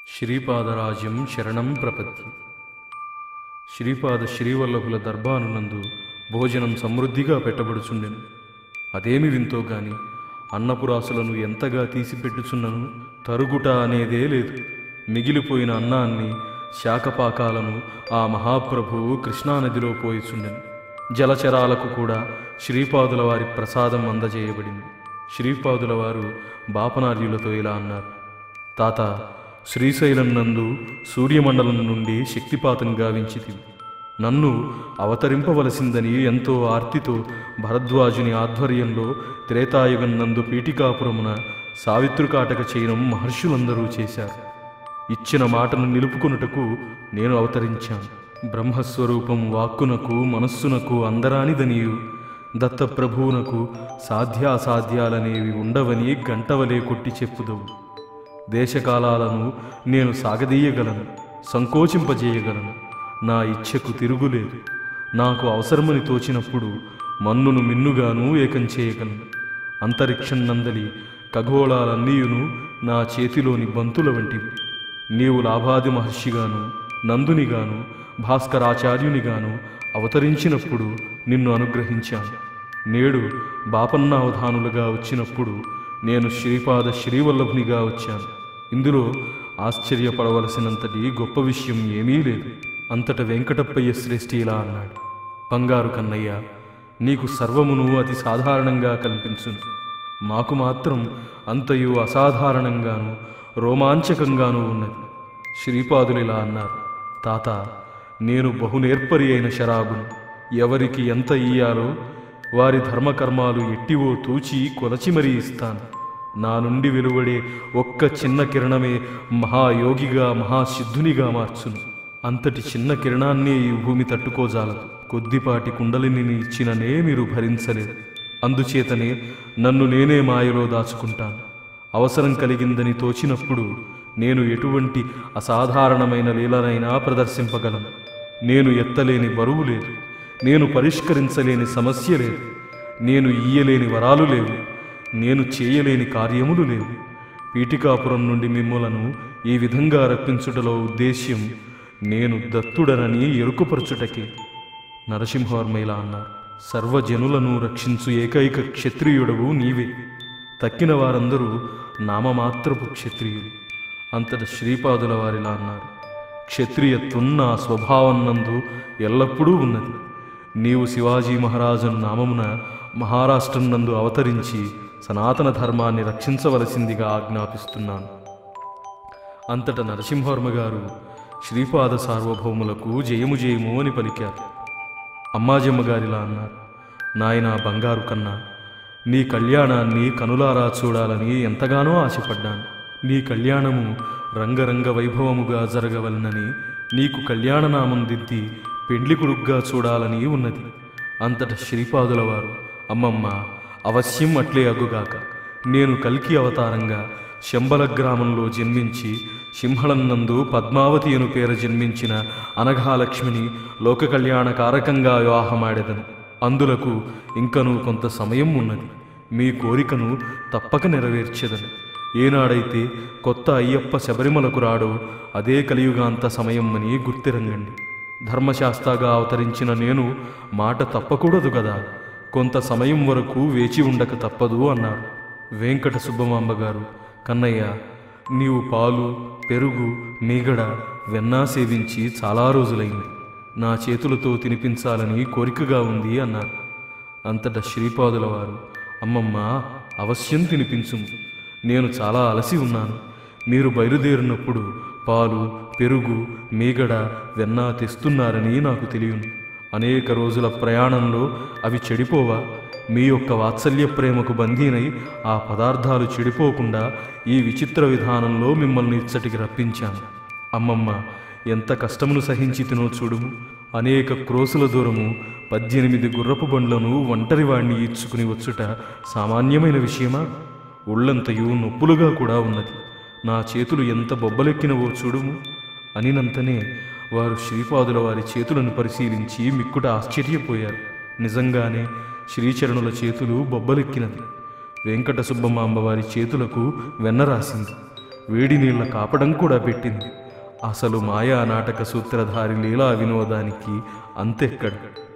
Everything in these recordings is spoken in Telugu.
శ్రీపాదరాజ్యం శరణం ప్రపత్తి శ్రీపాద శ్రీవల్లభుల దర్బానునందు భోజనం సమృద్ధిగా పెట్టబడుచుండెను అదేమి వింతో గాని అన్నపురాసులను ఎంతగా తీసిపెట్టుచున్నను తరుగుట అనేదే లేదు మిగిలిపోయిన అన్నాన్ని శాకపాకాలను ఆ మహాప్రభువు కృష్ణానదిలో పోయిచుండెను జలచరాలకు కూడా శ్రీపాదుల వారి ప్రసాదం అందజేయబడింది శ్రీపాదుల వారు బాపనార్యులతో ఇలా అన్నారు తాత శ్రీశైలం నందు సూర్యమండలం నుండి శక్తిపాతం గావించితివి నన్ను అవతరింపవలసిందని ఎంతో ఆర్తితో భరద్వాజుని ఆధ్వర్యంలో త్రేతాయుగం నందు పీఠికాపురమున సావిత్రుకాటక చేయనం మహర్షులందరూ చేశారు ఇచ్చిన మాటను నిలుపుకొనుటకు నేను అవతరించాను బ్రహ్మస్వరూపం వాక్కునకు మనస్సునకు అందరానిదనియు దత్తప్రభువునకు సాధ్యాసాధ్యాలనేవి ఉండవని గంటవలే కొట్టి చెప్పుదవు దేశకాలాలను నేను సాగదీయగలను సంకోచింపజేయగలను నా ఇచ్ఛకు తిరుగులేదు నాకు అవసరమని తోచినప్పుడు మన్నును మిన్నుగాను ఏకం చేయగలను అంతరిక్షం నందలి ఖగోళాలన్నీయును నా చేతిలోని బంతుల వంటివి నీవు లాభాది మహర్షిగాను నందునిగాను భాస్కరాచార్యునిగాను అవతరించినప్పుడు నిన్ను అనుగ్రహించాను నేడు బాపన్నావధానులుగా వచ్చినప్పుడు నేను శ్రీపాద శ్రీవల్లభునిగా వచ్చాను ఇందులో ఆశ్చర్యపడవలసినంతటి గొప్ప విషయం ఏమీ లేదు అంతట వెంకటప్పయ్య శ్రేష్ఠి ఇలా అన్నాడు బంగారు కన్నయ్య నీకు సర్వమును అతి సాధారణంగా కనిపించును మాకు మాత్రం అంతయు అసాధారణంగాను రోమాంచకంగానూ ఉన్నది శ్రీపాదులు ఇలా అన్నారు తాత నేను బహునేర్పరి అయిన శరాబును ఎవరికి ఎంత ఇయ్యాలో వారి ధర్మకర్మాలు ఎట్టివో తూచి కొలచి మరీ ఇస్తాను నా నుండి వెలువడే ఒక్క చిన్న కిరణమే మహాయోగిగా మహాసిద్ధునిగా మార్చును అంతటి చిన్న కిరణాన్నే ఈ భూమి తట్టుకోజాలదు కొద్దిపాటి కుండలిని ఇచ్చిననే మీరు భరించలేదు అందుచేతనే నన్ను నేనే మాయలో దాచుకుంటాను అవసరం కలిగిందని తోచినప్పుడు నేను ఎటువంటి అసాధారణమైన లీలనైనా ప్రదర్శింపగలను నేను ఎత్తలేని బరువు లేదు నేను పరిష్కరించలేని సమస్య లేదు నేను ఇయ్యలేని వరాలు లేవు నేను చేయలేని కార్యములు లేవు పీఠికాపురం నుండి మిమ్ములను ఈ విధంగా రప్పించుటలో ఉద్దేశ్యం నేను దత్తుడనని ఎరుకుపరచుటకే నరసింహవర్మ ఇలా అన్నారు సర్వజనులను రక్షించు ఏకైక క్షత్రియుడవు నీవే తక్కిన వారందరూ నామమాత్రపు క్షత్రియులు అంతట శ్రీపాదుల వారిలా అన్నారు క్షత్రియత్వం నా స్వభావం నందు ఎల్లప్పుడూ ఉన్నది నీవు శివాజీ మహారాజు నామమున మహారాష్ట్రం నందు అవతరించి సనాతన ధర్మాన్ని రక్షించవలసిందిగా ఆజ్ఞాపిస్తున్నాను అంతట నరసింహవర్మ గారు శ్రీపాద సార్వభౌములకు జయము జయము అని పలికారు అమ్మాజమ్మ గారిలా అన్నారు నాయన బంగారు కన్నా నీ కళ్యాణాన్ని కనులారా చూడాలని ఎంతగానో ఆశపడ్డాను నీ కళ్యాణము రంగరంగ వైభవముగా జరగవలనని నీకు కళ్యాణనామం దిద్ది పెండ్లి కొడుగ్గా చూడాలని ఉన్నది అంతట శ్రీపాదుల వారు అమ్మమ్మ అవశ్యం అట్లే అగుగాక నేను కల్కి అవతారంగా శంబల గ్రామంలో జన్మించి సింహళన్నందు పద్మావతి అను పేర జన్మించిన అనఘాలక్ష్మిని లోక కళ్యాణ కారకంగా వివాహమాడెదను అందులకు ఇంకనూ కొంత సమయం ఉన్నది మీ కోరికను తప్పక నెరవేర్చెదను ఏనాడైతే కొత్త అయ్యప్ప శబరిమలకు రాడో అదే కలియుగాంత సమయం అని గుర్తిరంగండి ధర్మశాస్త్రగా అవతరించిన నేను మాట తప్పకూడదు కదా కొంత సమయం వరకు వేచి ఉండక తప్పదు అన్నారు వెంకట సుబ్బమాంబ గారు కన్నయ్య నీవు పాలు పెరుగు మీగడ వెన్నా సేవించి చాలా రోజులైంది నా చేతులతో తినిపించాలని కోరికగా ఉంది అన్నారు అంతటా శ్రీపాదుల వారు అమ్మమ్మ అవశ్యం తినిపించుము నేను చాలా అలసి ఉన్నాను మీరు బయలుదేరినప్పుడు పాలు పెరుగు మీగడ వెన్న తెస్తున్నారని నాకు తెలియను అనేక రోజుల ప్రయాణంలో అవి చెడిపోవా మీ యొక్క వాత్సల్య ప్రేమకు బందీనై ఆ పదార్థాలు చెడిపోకుండా ఈ విచిత్ర విధానంలో మిమ్మల్ని ఇచ్చటికి రప్పించాను అమ్మమ్మ ఎంత కష్టమును సహించి తినో చూడుము అనేక క్రోసుల దూరము పద్దెనిమిది గుర్రపు బండ్లను ఒంటరి వాణ్ణి ఈడ్చుకుని వచ్చుట సామాన్యమైన విషయమా ఒళ్ళంతయు నొప్పులుగా కూడా ఉన్నది నా చేతులు ఎంత బొబ్బలెక్కినవో చూడుము అనినంతనే వారు శ్రీపాదుల వారి చేతులను పరిశీలించి మిక్కుట ఆశ్చర్యపోయారు నిజంగానే శ్రీచరణుల చేతులు బొబ్బలెక్కినది వెంకట సుబ్బమాంబ వారి చేతులకు వెన్న రాసింది వేడి నీళ్ల కాపడం కూడా పెట్టింది అసలు మాయా నాటక సూత్రధారి లీలా వినోదానికి అంతెక్కడ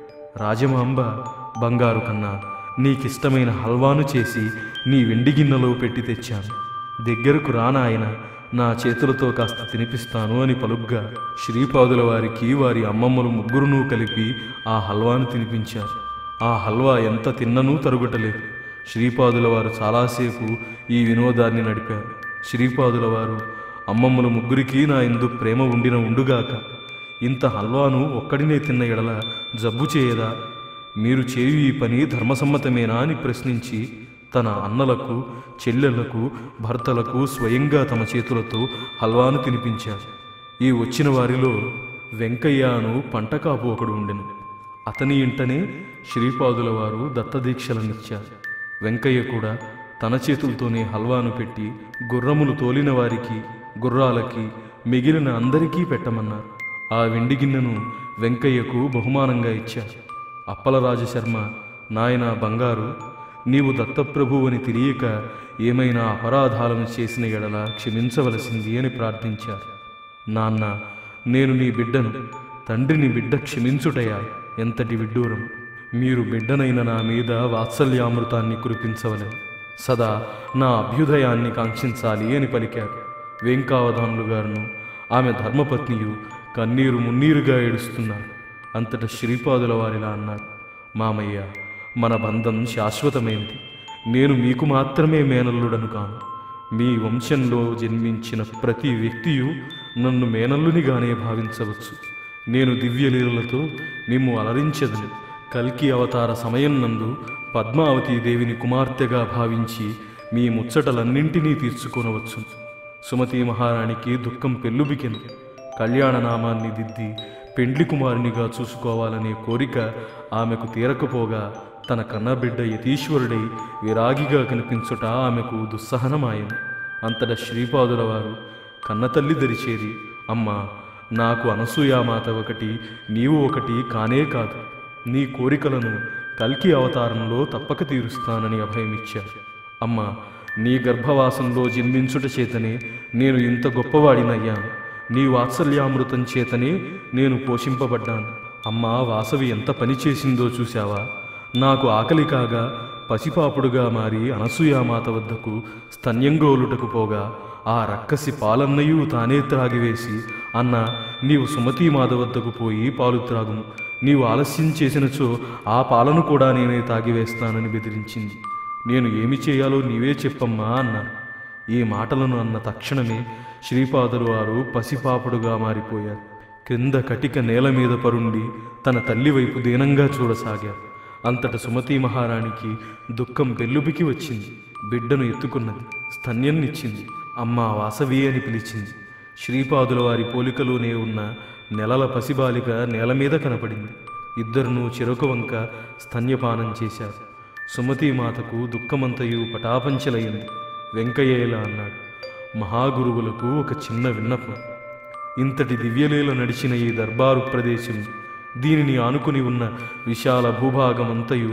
రాజమాంబ బంగారు కన్నా నీకిష్టమైన హల్వాను చేసి నీ వెండి గిన్నెలో పెట్టి తెచ్చాను దగ్గరకు రానాయన నా చేతులతో కాస్త తినిపిస్తాను అని పలుగ్గా శ్రీపాదుల వారికి వారి అమ్మమ్మలు ముగ్గురునూ కలిపి ఆ హల్వాను తినిపించారు ఆ హల్వా ఎంత తిన్ననూ తరుగుటలేదు శ్రీపాదుల వారు చాలాసేపు ఈ వినోదాన్ని నడిపారు శ్రీపాదుల వారు అమ్మమ్మల ముగ్గురికి నా ఎందు ప్రేమ ఉండిన ఉండుగాక ఇంత హల్వాను ఒక్కడినే తిన్న ఎడల జబ్బు చేయదా మీరు చేయు ఈ పని ధర్మసమ్మతమేనా అని ప్రశ్నించి తన అన్నలకు చెల్లెళ్లకు భర్తలకు స్వయంగా తమ చేతులతో హల్వాను తినిపించారు ఈ వచ్చిన వారిలో వెంకయ్య అను పంటకాపు ఒకడు ఉండెను అతని ఇంటనే శ్రీపాదుల వారు దత్తదీక్షలనిచ్చారు వెంకయ్య కూడా తన చేతులతోనే హల్వాను పెట్టి గుర్రములు తోలిన వారికి గుర్రాలకి మిగిలిన అందరికీ పెట్టమన్నారు ఆ వెండి గిన్నెను వెంకయ్యకు బహుమానంగా ఇచ్చారు అప్పలరాజు శర్మ నాయన బంగారు నీవు దత్తప్రభు అని తెలియక ఏమైనా అపరాధాలను చేసిన ఎడల క్షమించవలసింది అని ప్రార్థించారు నాన్న నేను నీ బిడ్డను తండ్రిని బిడ్డ క్షమించుటయా ఎంతటి విడ్డూరం మీరు బిడ్డనైన నా మీద వాత్సల్యామృతాన్ని కురిపించవలెను సదా నా అభ్యుదయాన్ని కాంక్షించాలి అని పలికారు వెంకావధానులు గారును ఆమె ధర్మపత్నియు కన్నీరు మున్నీరుగా ఏడుస్తున్నారు అంతట శ్రీపాదుల వారిలా అన్నారు మామయ్య మన బంధం శాశ్వతమైనది నేను మీకు మాత్రమే మేనల్లుడను కాను మీ వంశంలో జన్మించిన ప్రతి వ్యక్తియు నన్ను మేనల్లునిగానే భావించవచ్చు నేను దివ్యలీలలతో మిమ్ము అలరించదను కల్కి అవతార సమయం నందు పద్మావతి దేవిని కుమార్తెగా భావించి మీ ముచ్చటలన్నింటినీ తీర్చుకొనవచ్చు సుమతి మహారాణికి దుఃఖం పెల్లుబికెను కళ్యాణనామాన్ని దిద్ది పెండ్లి కుమారునిగా చూసుకోవాలనే కోరిక ఆమెకు తీరకపోగా తన కన్నబిడ్డ యతీశ్వరుడై విరాగిగా కనిపించుట ఆమెకు దుస్సహనమాయను అంతట శ్రీపాదుల వారు కన్నతల్లి దరిచేరి అమ్మా నాకు అనసూయామాత ఒకటి నీవు ఒకటి కానే కాదు నీ కోరికలను కల్కి అవతారంలో తప్పక తీరుస్తానని అభయమిచ్చారు అమ్మా నీ గర్భవాసంలో జన్మించుట చేతనే నేను ఇంత గొప్పవాడినయ్యాను నీ వాత్సల్యామృతం చేతనే నేను పోషింపబడ్డాను అమ్మా వాసవి ఎంత పని చేసిందో చూశావా నాకు ఆకలి కాగా పసిపాపుడుగా మారి అనసూయామాత వద్దకు స్తన్యంగోలుటకు పోగా ఆ రక్కసి పాలన్నయు తానే త్రాగివేసి అన్న నీవు సుమతీమాత వద్దకు పోయి పాలు త్రాగుము నీవు ఆలస్యం చేసినచో ఆ పాలను కూడా నేనే తాగివేస్తానని బెదిరించింది నేను ఏమి చేయాలో నీవే చెప్పమ్మా అన్నాను ఈ మాటలను అన్న తక్షణమే శ్రీపాదులు వారు పసిపాపుడుగా మారిపోయారు క్రింద కటిక నేల మీద పరుండి తన తల్లి వైపు దీనంగా చూడసాగారు అంతట సుమతి మహారాణికి దుఃఖం పెళ్ళుబికి వచ్చింది బిడ్డను ఎత్తుకున్నది స్తన్యన్నిచ్చింది అమ్మా వాసవి అని పిలిచింది శ్రీపాదుల వారి పోలికలోనే ఉన్న నెలల పసిబాలిక నేల మీద కనపడింది ఇద్దరును చెరొక వంక స్తన్యపానం చేశారు సుమతీమాతకు దుఃఖమంతయు పటాపంచలైంది వెంకయ్య ఇలా అన్నాడు మహాగురువులకు ఒక చిన్న విన్నపం ఇంతటి దివ్యలీల నడిచిన ఈ దర్బారు ప్రదేశం దీనిని ఆనుకుని ఉన్న విశాల భూభాగమంతయు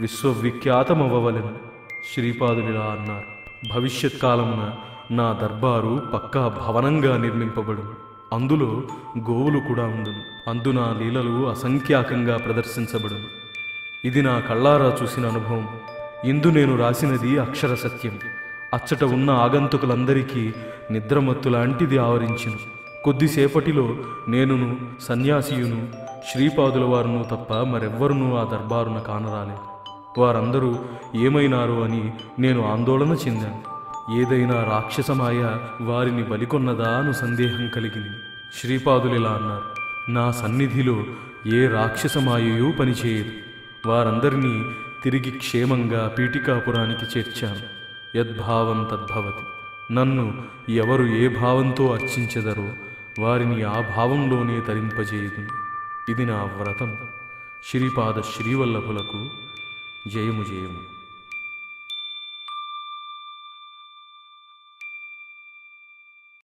విశ్వవిఖ్యాతమవ్వవలెను శ్రీపాదులిలా అన్నారు భవిష్యత్ కాలమున నా దర్బారు పక్కా భవనంగా నిర్మింపబడును అందులో గోవులు కూడా ఉండును అందున లీలలు అసంఖ్యాకంగా ప్రదర్శించబడును ఇది నా కళ్ళారా చూసిన అనుభవం ఇందు నేను రాసినది అక్షర సత్యం అచ్చట ఉన్న ఆగంతుకులందరికీ నిద్రమత్తు లాంటిది ఆవరించును కొద్దిసేపటిలో నేనును సన్యాసియును శ్రీపాదుల వారును తప్ప మరెవ్వరునూ ఆ దర్బారున కానరాలేదు వారందరూ ఏమైనారో అని నేను ఆందోళన చెందాను ఏదైనా రాక్షసమాయ వారిని బలికొన్నదా అను సందేహం కలిగింది శ్రీపాదులిలా అన్నారు నా సన్నిధిలో ఏ రాక్షసమాయయూ పనిచేయదు వారందరినీ తిరిగి క్షేమంగా పీఠికాపురానికి చేర్చాను యద్భావం తద్భవతి నన్ను ఎవరు ఏ భావంతో అర్చించెదరో వారిని ఆ భావంలోనే తరింపజేయుదు ఇది నా వ్రతం శ్రీపాద శ్రీవల్లభులకు జయము జయము